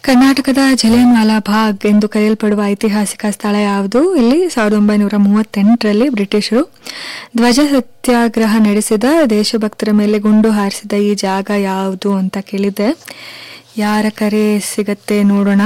ಕರ್ನಾಟಕದ ಜಲಿಯನ್ವಾಲಾ ಬಾಗ್ ಎಂದು ಕರೆಯಲ್ಪಡುವ ಐತಿಹಾಸಿಕ ಸ್ಥಳ ಯಾವುದು ಇಲ್ಲಿ ಸಾವಿರದ ಒಂಬೈನೂರ ಮೂವತ್ತೆಂಟರಲ್ಲಿ ಬ್ರಿಟಿಷರು ಧ್ವಜ ಸತ್ಯಾಗ್ರಹ ನಡೆಸಿದ ದೇಶಭಕ್ತರ ಮೇಲೆ ಗುಂಡು ಹಾರಿಸಿದ ಈ ಜಾಗ ಯಾವುದು ಅಂತ ಕೇಳಿದ್ದೆ ಯಾರ ಕರೆ ಸಿಗತ್ತೆ ನೋಡೋಣ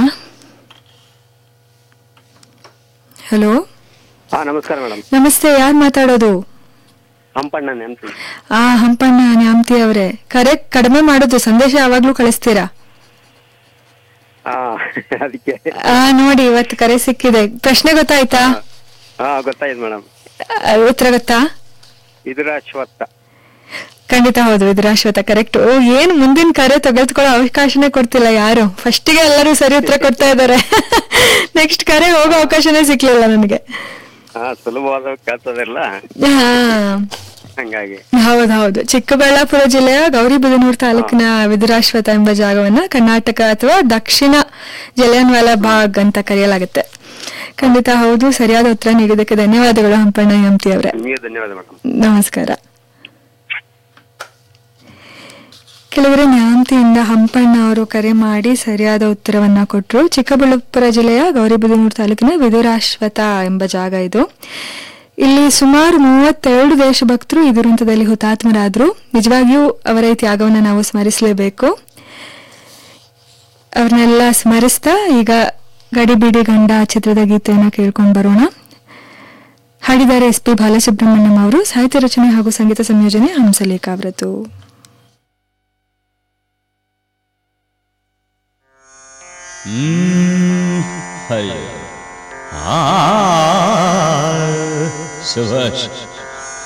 ಹಲೋ ಹಾ ನಮಸ್ಕಾರ ಮೇಡಮ್ ನಮಸ್ತೆ ಯಾರು ಮಾತಾಡೋದು ಹಂಪಣ್ಣ ನೆನ್ಪಿ ಆ ಹಂಪಣ್ಣ ನ್ಯಾಮತಿ ಅವರೇ ಕರೆ ಕಡಿಮೆ ಮಾಡೋದು ಸಂದೇಶ ಯಾವಾಗ್ಲೂ ಕಳಿಸ್ತೀರಾ ಹಾ ಅದಕ್ಕೆ ಆ ನೋಡಿ ಇವತ್ತು ಕರೆ ಸಿಕ್ಕಿದೆ ಪ್ರಶ್ನೆ ಗೊತ್ತಾಯ್ತಾ ಹಾ ಗೊತ್ತಾಯ್ತು ಮೇಡಮ್ ಆ, ಉತ್ತರ ಗೊತ್ತಾ ಇದ್ರ ಅಶ್ವತ್ಥ ಖಂಡಿತ ಹೌದು ವಿದುರಾಶ್ವತ ಕರೆಕ್ಟ್ ಏನು ಮುಂದಿನ ಕರೆ ತೆಗೆದುಕೊಳ್ಳೋ ಅವಕಾಶನೇ ಕೊಡ್ತಿಲ್ಲ ಯಾರು ಫಸ್ಟಿಗೆ ಎಲ್ಲರೂ ಸರಿ ಉತ್ತರ ಕೊಡ್ತಾ ಇದ್ದಾರೆ ನೆಕ್ಸ್ಟ್ ಕರೆ ಹೋಗೋ ಅವಕಾಶನೇ ಸಿಕ್ಲಿಲ್ಲ ನನಗೆ ಹಾ ಸುಲಭವಾದ ಕೇಳ್ತದಿಲ್ಲ ಹಾ ಹಂಗಾಗಿ ಹೌದು ಹೌದು ಚಿಕ್ಕಬಳ್ಳಾಪುರ ಜಿಲ್ಲೆಯ ಗೌರಿಬಿದನೂರು ತಾಲೂಕಿನ ವಿದುರಾಶ್ವತ ಎಂಬ ಜಾಗವನ್ನ ಕರ್ನಾಟಕ ಅಥವಾ ದಕ್ಷಿಣ ಜಲಿಯನ್ವಾಲಾ ಬಾಗ್ ಅಂತ ಕರೆಯಲಾಗುತ್ತೆ ಖಂಡಿತ ಹೌದು ಸರಿಯಾದ ಉತ್ತರ ನೀಡಿದ್ದಕ್ಕೆ ಧನ್ಯವಾದಗಳು ಹಂಪಣ್ಣ ಎಂತಿ ಅವರೇ ನಿಮಗೆ ಧನ್ಯವಾದ ಮೇಡಮ್ ನಮಸ್ಕಾರ ಕೆಲವರು ನ್ಯಾಮತಿಯಿಂದ ಹಂಪಣ್ಣ ಅವರು ಕರೆ ಮಾಡಿ ಸರಿಯಾದ ಉತ್ತರವನ್ನ ಕೊಟ್ಟರು ಚಿಕ್ಕಬಳ್ಳಾಪುರ ಜಿಲ್ಲೆಯ ಗೌರಿಬಿದನೂರು ತಾಲೂಕಿನ ವಿದುರಾಶ್ವತ ಎಂಬ ಜಾಗ ಇದು ಇಲ್ಲಿ ಸುಮಾರು ಮೂವತ್ತೆರಡು ದೇಶಭಕ್ತರು ಈ ದುರಂತದಲ್ಲಿ ಹುತಾತ್ಮರಾದ್ರು ನಿಜವಾಗಿಯೂ ಅವರ ಈ ತ್ಯಾಗವನ್ನು ನಾವು ಸ್ಮರಿಸಲೇಬೇಕು ಅವ್ರನ್ನೆಲ್ಲ ಸ್ಮರಿಸ್ತಾ ಈಗ ಗಡಿಬಿಡಿ ಗಂಡ ಚಿತ್ರದ ಗೀತೆಯನ್ನು ಕೇಳ್ಕೊಂಡು ಬರೋಣ ಹಾಡಿದ್ದಾರೆ ಎಸ್ ಪಿ ಬಾಲಸುಬ್ರಹ್ಮಣ್ಯಂ ಅವರು ಸಾಹಿತ್ಯ ರಚನೆ ಹಾಗೂ ಸಂಗೀತ ಸಂಯೋಜನೆ ಹಂಸಲೇಖ ಅವರದ್ದು ಹರಿ ಆ ಸುಭಾಷ್